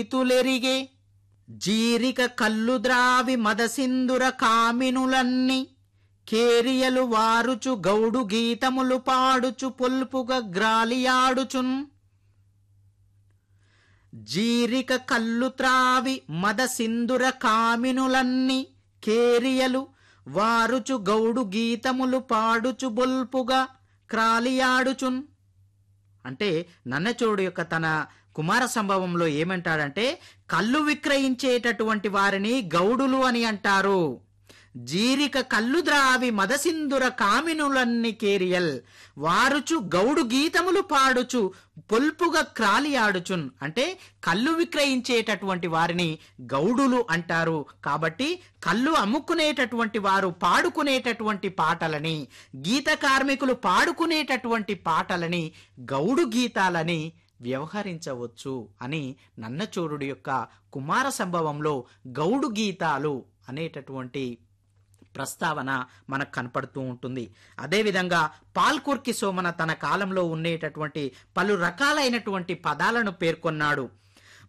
తులెరిగే జీరిక కల్లు ద్రావి మదసింధుర కామినులన్ని కేరియలు వారుచు గౌడు గీతములు పాడుచు పొల్పుగా గ్రాలియాడుచున్ జీరిక కల్లు త్రావి మద సింధుర కామినులన్ని కేరియలు వారుచు గౌడు గీతములు పాడుచు బొల్పుగా క్రాలియాడుచున్ అంటే నన్నచోడు యొక్క తన కుమార సంభవంలో ఏమంటాడంటే కళ్ళు విక్రయించేటటువంటి వారిని గౌడులు అని అంటారు జీరిక కల్లు ద్రావి మదసింధుర కామినులన్ని కేరియల్ వారుచు గౌడు గీతములు పాడుచు పొల్పుగా క్రాలి ఆడుచున్ అంటే కళ్ళు విక్రయించేటటువంటి వారిని గౌడులు అంటారు కాబట్టి కళ్ళు అమ్ముకునేటటువంటి వారు పాడుకునేటటువంటి పాటలని గీత కార్మికులు పాడుకునేటటువంటి పాటలని గౌడు గీతాలని వ్యవహరించవచ్చు అని నన్నచోరుడు యొక్క కుమార సంభవంలో గౌడు గీతాలు అనేటటువంటి ప్రస్తావన మనకు కనపడుతూ ఉంటుంది అదేవిధంగా పాల్కుర్కి సోమన తన కాలంలో ఉండేటటువంటి పలు రకాలైనటువంటి పదాలను పేర్కొన్నాడు